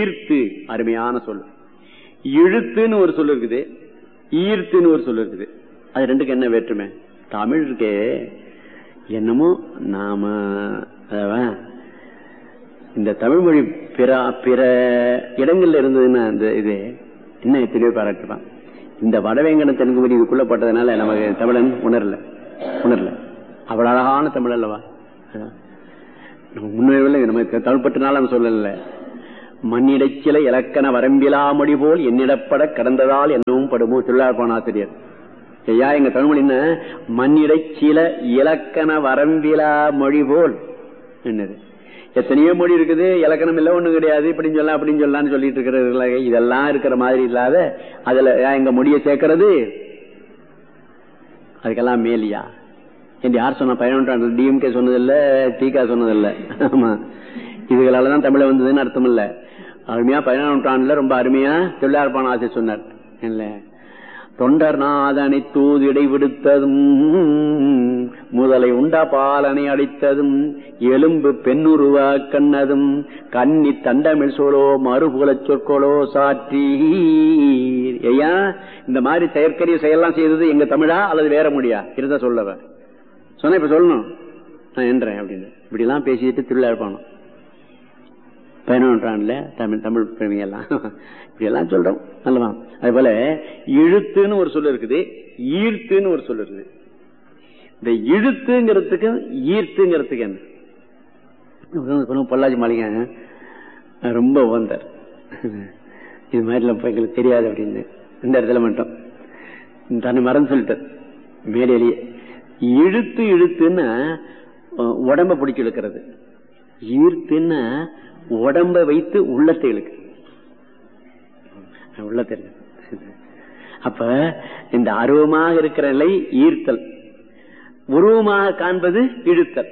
ஈர்த்து அருமையான சொல் இழுத்துன்னு ஒரு சொல் இருக்குது ஈர்த்துன்னு ஒரு சொல் இருக்குது அது ரெண்டுக்கு என்ன வேற்றுமை தமிழ் இருக்கே என்னமோ நாம அதான் இந்த தமிழ் மொழி பிற பிற இடங்கள்ல இருந்ததுன்னா அந்த இது என்ன தெளிவு பாராட்டுவான் இந்த வடவேங்கன தெலுங்கு மொழி இதுக்குள்ள போட்டதுனால நமக்கு தமிழன் உணரல உணரல அவ்வளவு அழகான தமிழ் அல்லவா அதான். நம்ம முன்னேறவில்லை நம்ம தமிழ் பற்றினால நம்ம சொல்லல மண்ணிடச்சில இலக்கண வரம்பிலா மொழி போல் என்னிடப்பட கடந்ததால் என்னவும் படுமோ திருவிழாப்பான ஆசிரியர் ஐயா எங்க தமிழ் என்ன மண்ணிடச்சில இலக்கண வரம்பிலா மொழி போல் என்னது எத்தனையோ மொழி இருக்குது இலக்கணம் இல்ல ஒண்ணும் கிடையாது இப்படின்னு சொல்லலாம் அப்படின்னு சொல்லலாம்னு சொல்லிட்டு இருக்கிற இதெல்லாம் இருக்கிற மாதிரி இல்லாத அதுல ஏன் எங்க மொழியை சேர்க்கறது அதுக்கெல்லாம் மேலியா என்று யார் சொன்ன பதினொன்றாண்டு டிஎம்கே சொன்னதில்ல டிகா சொன்னதில்ல ஆமா இதுகளாலதான் தமிழ வந்ததுன்னு அர்த்தம் இல்ல அருமையா பதினொன்றாம் நூற்றாண்டுல ரொம்ப அருமையா தொழிலாளர்பான ஆசை சொன்னார் இல்ல தொண்டர் நாதனை தூதிடை விடுத்ததும் முதலை உண்டா பாலனை அடித்ததும் எலும்பு பெண்ணுருவா கண்ணதும் கன்னி தண்டமிழ் சோலோ மறுபுல சொற்கோளோ சாற்றி ஐயா இந்த மாதிரி செயற்கரிய செயலாம் செய்தது எங்க தமிழா அல்லது வேற மொழியா இருந்தா சொல்லவ சொன்ன இப்ப சொல்லணும் நான் என்றேன் அப்படின்னு இப்படி எல்லாம் பேசிட்டு திருவிழா இருப்பானோ பதினொன்றாண்டுல தமிழ் தமிழ் பெருமையெல்லாம் இப்படி எல்லாம் சொல்றோம் அல்லவா அது போல இழுத்துன்னு ஒரு சொல் இருக்குது ஈர்த்துன்னு ஒரு சொல் இருக்குது இந்த இழுத்துங்கிறதுக்கு ஈர்த்துங்கிறதுக்கு என்ன பொள்ளாச்சி மாளிகை ரொம்ப உகந்தார் இது மாதிரி எங்களுக்கு தெரியாது அப்படின்னு இந்த இடத்துல மட்டும் தன்னை மறந்து சொல்லிட்டார் மேலேயே இழுத்து இழுத்துன்னா உடம்ப பிடிச்சி இழுக்கிறது ஈர்த்துன்னா உடம்ப வைத்து உள்ளத்தை இழுக்கு உள்ளத்தை அப்ப இந்த அருவமாக இருக்கிற நிலை ஈர்த்தல் உருவமாக காண்பது இழுத்தல்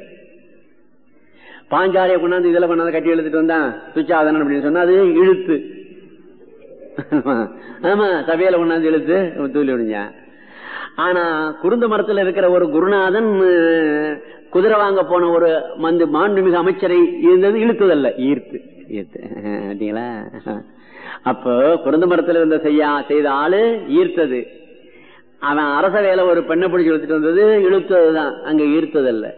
பாஞ்சாலிய கொண்டாந்து இதுல கொண்டாந்து கட்டி எழுதிட்டு வந்தான் துச்சாதனன் அப்படின்னு சொன்னா அது இழுத்து ஆமா சபையில கொண்டாந்து இழுத்து தூளி விடுஞ்சான் ஆனா குருந்த மரத்துல இருக்கிற ஒரு குருநாதன் குதிரை வாங்க போன ஒரு மந்து மாண்புமிகு அமைச்சரை இருந்தது இழுத்ததல்ல ஈர்த்து ஈர்த்து அப்படிங்களா அப்போ குருந்த மரத்துல இருந்த செய்யா செய்த ஆளு ஈர்த்தது அவன் அரச வேலை ஒரு பெண்ணை பிடிச்சி இழுத்துட்டு வந்தது இழுத்ததுதான் அங்க ஈர்த்ததல்ல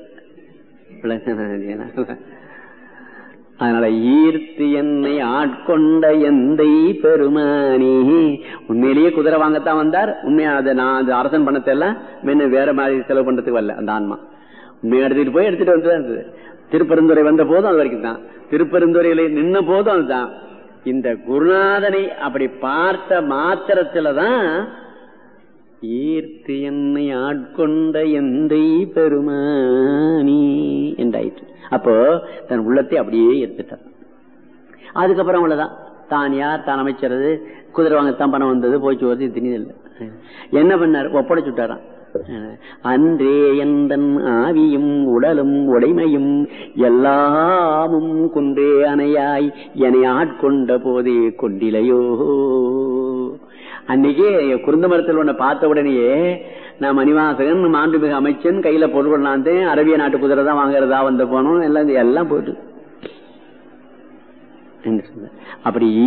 அதனால ஈர்த்து என்னை ஆட்கொண்ட எந்தை பெருமானி உண்மையிலேயே குதிரை வாங்கத்தான் வந்தார் உண்மையா அதை நான் அது அரசன் பணத்தை எல்லாம் மென்னு வேற மாதிரி செலவு பண்றதுக்கு வரல அந்த ஆன்மா உண்மையை எடுத்துட்டு போய் எடுத்துட்டு வந்து இருந்தது திருப்பெருந்துறை வந்த போதும் அது வரைக்கும் தான் திருப்பெருந்துறையில நின்ன போதும் அதுதான் இந்த குருநாதனை அப்படி பார்த்த மாத்திரத்துலதான் ஈர்த்து என்னை ஆட்கொண்ட எந்தை பெருமானி என்றாயிற்று அப்போ தன் உள்ளத்தை அப்படியே எடுத்துட்டார் அதுக்கப்புறம் அவ்வளவுதான் தான் யார் தான் அமைச்சரது குதிரை வாங்கத்தான் பணம் வந்தது போச்சு வருது திணிதில்லை என்ன பண்ணார் ஒப்படைச்சுட்டாராம் அன்றே எந்தன் ஆவியும் உடலும் உடைமையும் எல்லாமும் குன்றே அணையாய் என்னை ஆட்கொண்ட போதே கொண்டிலையோ அன்னைக்கு குருந்த மரத்தில் உன்னை பார்த்த உடனேயே நான் மணிவாசகன் மாண்புமிகு அமைச்சன் கையில பொருள் கொண்டாந்தேன் அரபிய நாட்டு குதிரை தான் வாங்குறதா வந்த போனோம் எல்லாம் எல்லாம் போயிட்டு அப்படி